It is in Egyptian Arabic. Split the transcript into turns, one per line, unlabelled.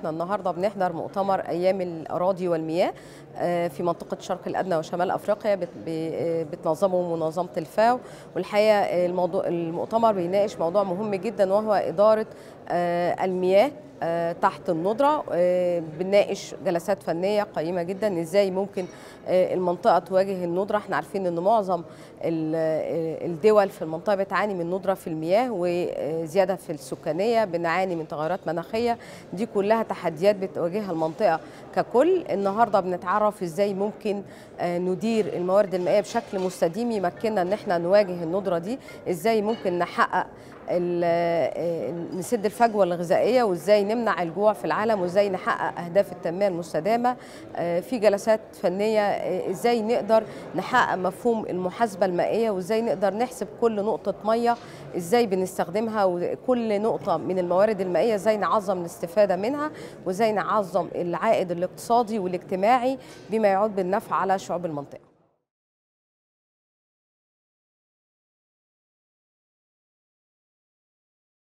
احنا النهارده بنحضر مؤتمر ايام الاراضي والمياه آه، في منطقه الشرق الادنى وشمال افريقيا بت- ب- آه، بتنظمه منظمه الفاو والحقيقه آه، الموضوع المؤتمر بيناقش موضوع مهم جدا وهو اداره آه، المياه آه، تحت الندرة آه، بنناقش جلسات فنية قيمة جدا ازاي ممكن آه، المنطقة تواجه الندرة احنا عارفين ان معظم ال- آه، الدول في المنطقة بتعاني من ندرة في المياه وزيادة في السكانية بنعاني من تغيرات مناخية دي كلها تحديات بتواجهها المنطقة ككل النهاردة بنتعرف ازاي ممكن آه، ندير الموارد المائية بشكل مستديم يمكننا ان احنا نواجه الندرة دي ازاي ممكن نحقق ال- آه، نسد الفجوه الغذائيه وازاي نمنع الجوع في العالم وازاي نحقق اهداف التنميه المستدامه آه، في جلسات فنيه آه، ازاي نقدر نحقق مفهوم المحاسبه المائيه وازاي نقدر نحسب كل نقطه ميه ازاي بنستخدمها وكل نقطه من الموارد المائيه ازاي نعظم الاستفاده منها وازاي نعظم العائد الاقتصادي والاجتماعي بما يعود بالنفع على شعوب المنطقه